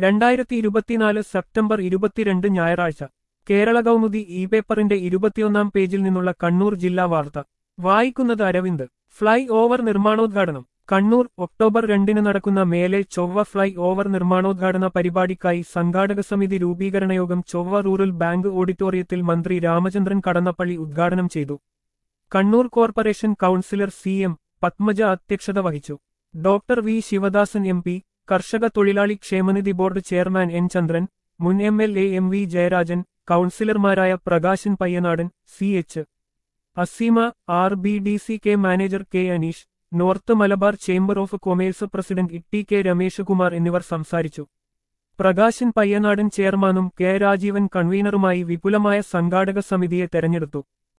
രണ്ടായിരത്തി ഇരുപത്തിനാല് സെപ്റ്റംബർ ഇരുപത്തിരണ്ട് ഞായറാഴ്ച കേരള കൗമുദി ഇ പേപ്പറിന്റെ ഇരുപത്തിയൊന്നാം പേജിൽ നിന്നുള്ള കണ്ണൂർ ജില്ലാ വാർത്ത വായിക്കുന്നത് അരവിന്ദ് ഫ്ലൈ ഓവർ നിർമ്മാണോദ്ഘാടനം കണ്ണൂർ ഒക്ടോബർ രണ്ടിന് നടക്കുന്ന മേലെ ചൊവ്വ ഫ്ലൈ ഓവർ നിർമ്മാണോദ്ഘാടന പരിപാടിക്കായി സംഘാടക സമിതി രൂപീകരണ യോഗം ചൊവ്വ റൂറൽ ബാങ്ക് ഓഡിറ്റോറിയത്തിൽ മന്ത്രി രാമചന്ദ്രൻ കടന്നപ്പള്ളി ഉദ്ഘാടനം ചെയ്തു Kannur corporation councillor C M Padmaja അധ്യക്ഷത വഹിച്ചു doctor V Sivadasan M P കർഷക തൊഴിലാളി ക്ഷേമനിധി ബോർഡ് ചെയർമാൻ എൻ ചന്ദ്രൻ മുൻ M L A M V Jayarajan കൗൺസിലർമാരായ Prakashan Payyanadan C H Aseema R B D C K manager K Aneesh north Malabar chamber of commerce president Itty K Ramesh Kumar എന്നിവർ സംസാരിച്ചു പ്രകാശൻ പയ്യനാടൻ ചെയർമാനും കെ രാജീവൻ കൺവീനറുമായി വിപുലമായ സംഘാടക സമിതിയെ തെരഞ്ഞെടുത്തു